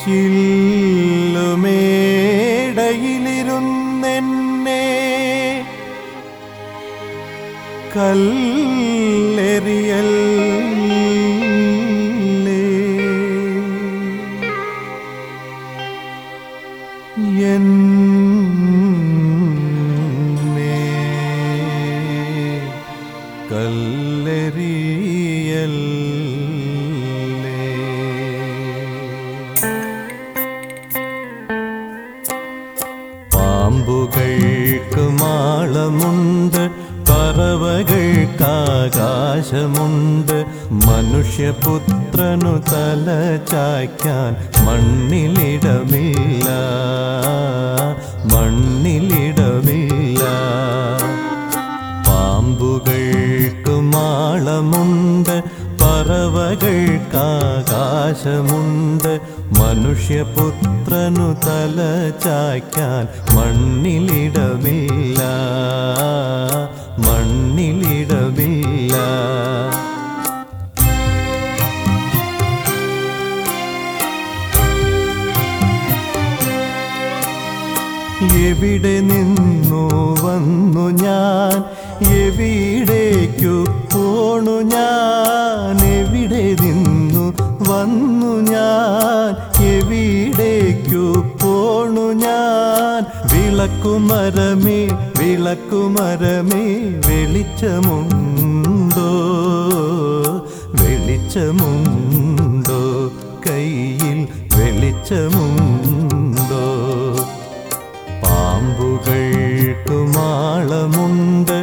ചില്ലുമേടയിലിരുന്നെന്നെ കല്ലെറിയല്ലേ എന്നെ കല്ലെറിയല്ലേ പാമ്പുകൾക്ക് മാളമുണ്ട് പറവകൾക്കാകാശമുണ്ട് മനുഷ്യപുത്രനു തല ചായ്ക്കാൻ മണ്ണിലിടമില്ല മണ്ണിലിടമില്ല പാമ്പുകൾക്ക് മാളമുണ്ട് പറവകൾക്കാകാശമുണ്ട് മനുഷ്യപുത്രനു തല ചായ്ക്കാൻ മണ്ണിലിടമില്ല മണ്ണിലിടമില്ല എവിടെ നിന്നു വന്നു ഞാൻ എവിടേക്കു പോണു ഞാൻ എവിടെ നിന്നു വന്നു ഞാൻ എവിടേക്കു പോണു ഞാൻ വിളക്കുമരമേ വിളക്കുമരമേ വെളിച്ചമുണ്ടോ വെളിച്ചമുണ്ടോ കയ്യിൽ വെളിച്ചമുണ്ടോ പാമ്പുകൾക്ക് മാളമുണ്ട്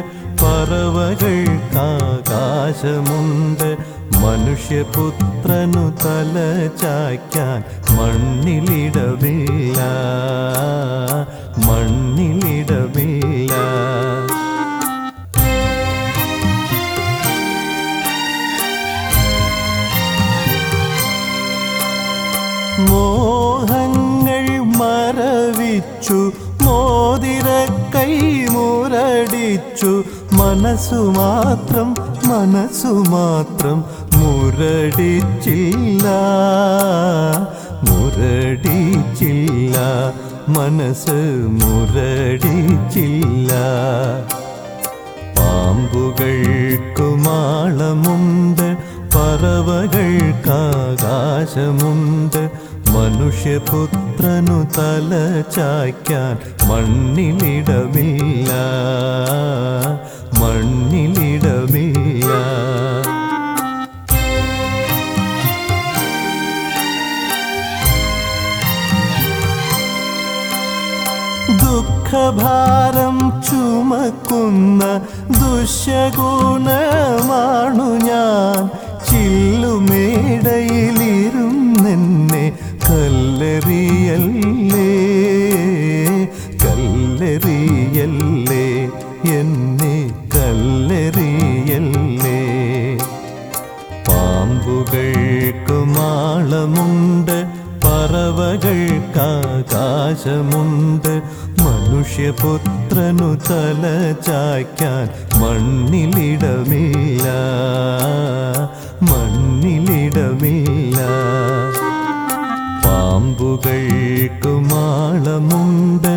പറവകൾക്കാകാശമുണ്ട് മനുഷ്യപുത്രനു തല ചായ്ക്കാൻ മണ്ണിലിടമില്ല മണ്ണിലിടമില്ല മോഹങ്ങൾ മറവിച്ചു മോതിര കൈ മുരടിച്ചു മനസ്സു മാത്രം മനസ്സു മാത്രം മുരടിച്ചില്ല മുരടിച്ചില്ല മനസ്സ് മുരടിച്ചില്ല പാമ്പുകൾക്കു മാളമുണ്ട് പറവകൾക്കാകാശമുണ്ട് മനുഷ്യപുത്രനു തല ചായ്ക്കാൻ മണ്ണിലിടമില്ല മണ്ണിലിടമില്ല ദുഃഖഭാരം ചുമക്കുന്ന ദുഷ്യഗുണമാണു ഞാൻ ചില്ലുമേടയിലിരുന്നെന്നെ കല്ലെറിയല്ലേ കല്ലെറിയല്ലേ എന്നെ കല്ലെറിയല്ലേ പാമ്പുകൾക്ക് മാളമുണ്ട് പറവകൾക്കാകാശമുണ്ട് മനുഷ്യപുത്രനു തല ചായ്ക്കാൻ മണ്ണിലിടമില്ല മണ്ണിലിടമില്ല പാമ്പുകൾക്ക് മാളമുണ്ട്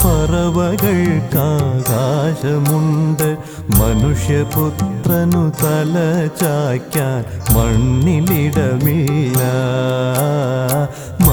പറവകൾക്കാകാശമുണ്ട് മനുഷ്യപുത്രനു തല ചായ്ക്കാൻ മണ്ണിലിടമില്ല